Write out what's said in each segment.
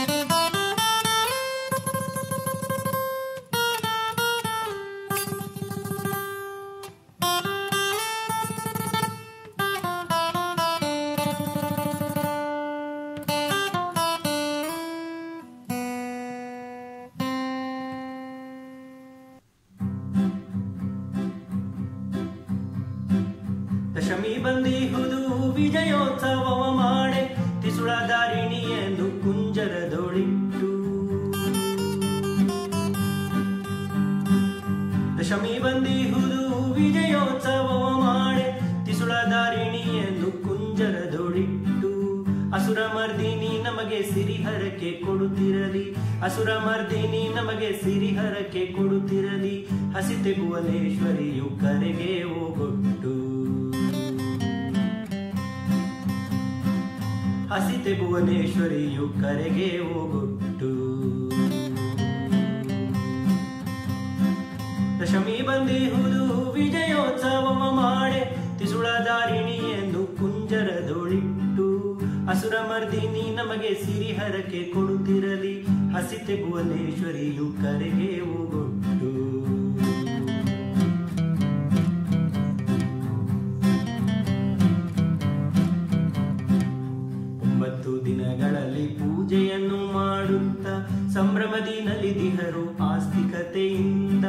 ದಶಮಿ ಬಂದಿಹುದು ವಿಜಯೋತ್ಸವವ ಮಾಡೆ ತಿಸುಳ ದಾರಿಣಿ ಎಂದು ಕುಂಜರದೊಳಿಟ್ಟು ದಶಮಿ ಬಂದಿಹುದು ವಿಜಯೋತ್ಸವವ ಮಾಡೆ ತಿಸುಳ ದಾರಿಣಿ ಎಂದು ಕುಂಜರದೊಳಿಟ್ಟು ಅಸುರ ಮರ್ದಿನಿ ನಮಗೆ ಸಿರಿಹರಕ್ಕೆ ಕೊಡುತ್ತಿರಲಿ ಅಸುರ ಮರ್ದಿನಿ ನಮಗೆ ಸಿರಿಹರಕ್ಕೆ ಕೊಡುತ್ತಿರಲಿ ಹಸಿತೆ ಭುವನೇಶ್ವರಿಯು ಕರೆಗೆ ಹೋಗೊಟ್ಟು ಹಸಿತೆ ಭುವನೇಶ್ವರಿಯು ಕರೆಗೆ ಹೋಗೊಟ್ಟು ದಶಮಿ ಬಂದಿಹುದು ವಿಜಯೋತ್ಸವವ ಮಾಡೆ ತಿಸುಳ ದಾರಿಣಿ ಎಂದು ಕುಂಜರದೊಳಿಟ್ಟು ಅಸುರ ಮರ್ದಿನಿ ನಮಗೆ ಸಿರಿಹರಕ್ಕೆ ಕೊಡುತ್ತಿರಲಿ ಹಸಿತೆ ಭುವನೇಶ್ವರಿಯು ಕರೆಗೆ ಹೋಗೊಟ್ಟು ಒಂಬತ್ತು ದಿನಗಳಲ್ಲಿ ಪೂಜೆಯನ್ನು ಮಾಡುತ್ತಾ ಸಂಭ್ರಮದಿ ನಲಿದಿಹರು ಆಸ್ತಿಕತೆಯಿಂದ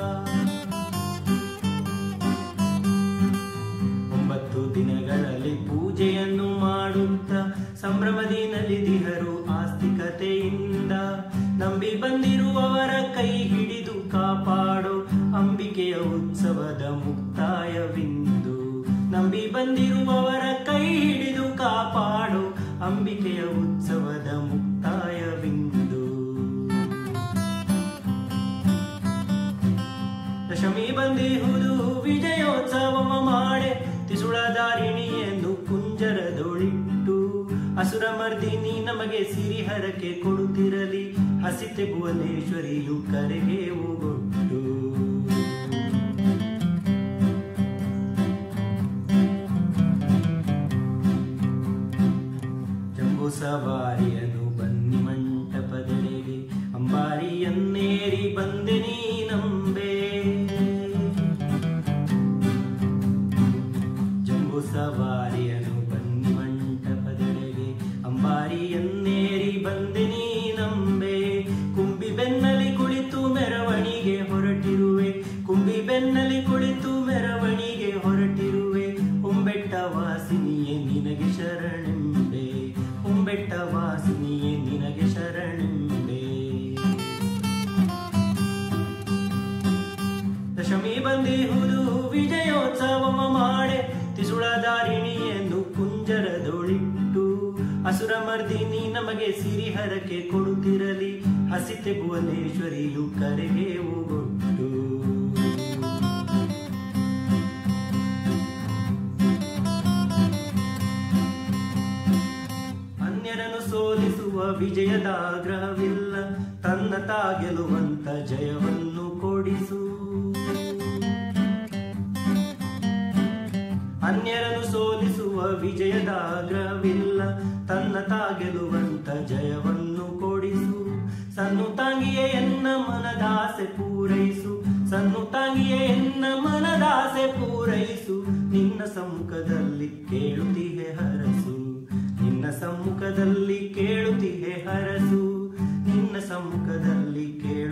ಒಂಬತ್ತು ದಿನಗಳಲ್ಲಿ ಪೂಜೆಯನ್ನು ಮಾಡುತ್ತಾ ಸಂಭ್ರಮದಿ ನಲಿದಿಹರು ಆಸ್ತಿಕತೆಯಿಂದ ನಂಬಿ ಬಂದಿರುವವರ ಕೈ ಹಿಡಿದು ಕಾಪಾಡೋ ಅಂಬಿಕೆಯ ಉತ್ಸವದ ಮುಕ್ತಾಯವಿಂದು ನಂಬಿ ಬಂದಿರುವವರ ಕೈ ಹಿಡಿದು ಕಾಪಾಡೋ ಅಂಬಿಕೆಯ ಉತ್ಸವದ ಮುಕ್ತಾಯವಿಂದು ದಶಮಿ ಬಂದಿಹುದು ವಿಜಯೋತ್ಸವವ ಮಾಡೆ ತಿಸುಳ ದಾರಿಣಿ ಎಂದು ಕುಂಜರದೊಳಿಟ್ಟು ಅಸುರ ಮರ್ದಿನಿ ನಮಗೆ ಸಿರಿಹರಕ್ಕೆ ಕೊಡುತ್ತಿರಲಿ ಹಸಿತೆ ಭುವನೇಶ್ವರಿಯು ಕರೆಗೆ ಹೋಗೊಟ್ಟು ಜಂಬೂ ಸವಾರಿಯನು ಬನ್ನಿ ಮಂಟಪದೆಡೆಗೆ ಅಂಬಾರಿಯನ್ನೇರಿ ಬಂದೆ ನೀನಂಬೆ ಜಂಬೂ ಸವಾರಿಯನು ಬನ್ನಿ ಮಂಟಪದೆಡೆಗೆ ಅಂಬಾರಿಯನ್ನೇರಿ ಬಂದೆ ನೀನಂಬೆ ಕುಂಬಿ ಬೆನ್ನಲಿ ಕುಳಿತು ಮೆರವಣಿಗೆ ಹೊರಟಿರುವೆ ಕುಂಬಿ ಬೆನ್ನಲಿ ಕುಳಿತು ಮೆರವಣಿಗೆ ಹೊರಟಿರುವೆ ಹೊಂಬೆಟ್ಟ ವಾಸಿನಿಯೇ ನಿನಗೆ ಶರಣೆಂಬೆ ಹೊಂಬೆಟ್ಟ ವಾಸಿನಿಯೇ ನಿನಗೆ ಶರಣೆಂಬೆ ದಶಮಿ ಬಂದಿಹುದು ವಿಜಯೋತ್ಸವವ ಮಾಡೆ ತಿಸುಳ ದಾರಿಣಿ ಎಂದು ಕುಂಜರದೊಳಿಟ್ಟು ಅಸುರ ಮರ್ದಿನಿ ನಮಗೆ ಸಿರಿಹರಕ್ಕೆ ಕೊಡುತ್ತಿರಲಿ ಹಸಿತೆ ಭುವನೇಶ್ವರಿಯು ಕರೆಗೆ ಹೋಗೊಟ್ಟು ಅನ್ಯರನ್ನು ಸೋಲಿಸುವ ವಿಜಯದ ಆಗ್ರಹವಿಲ್ಲ ತನ್ನ ತಾ ಗೆಲುವಂತ ಜಯವನ್ನು ಕೊಡಿಸು ಅನ್ಯರನ್ನು ಸೋಲಿಸುವ ವಿಜಯದ ಆಗ್ರಹವಿಲ್ಲ ತನ್ನ ತಾ ಗೆಲುವಂತ ಜಯವನ್ನು ಕೊಡಿಸು ಸನ್ನು ತಾಂಗಿಯೇ ಎನ್ನ ಮನದಾಸೆ ಪೂರೈಸು ಸನ್ನು ತಾಂಗಿಯೇ ಎನ್ನ ಮನದಾಸೆ ಪೂರೈಸು ನಿನ್ನ ಸಮ್ಮುಖದಲ್ಲಿ ಕೇಳುತ್ತಿಹೆ ಹರಸು ನಿನ್ನ ಸಮ್ಮುಖದಲ್ಲಿ ಕೇಳುತ್ತಿಹೆ ಹರಸು ನಿನ್ನ ಸಮ್ಮುಖದಲ್ಲಿ ಕೇಳು